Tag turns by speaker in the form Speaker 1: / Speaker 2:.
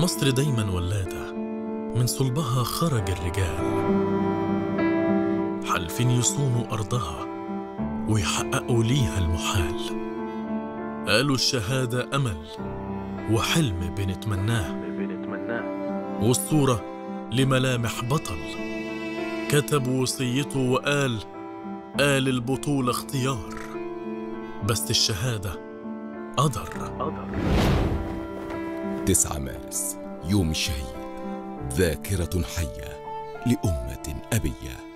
Speaker 1: مصر دايما ولادة من صلبها خرج الرجال حالفين يصونوا أرضها ويحققوا ليها المحال قالوا الشهادة أمل وحلم بنتمناه والصورة لملامح بطل كتب وصيته وقال قال البطولة اختيار بس الشهادة قدر
Speaker 2: 9 مارس يوم الشهيد ذاكرة حية لأمة أبية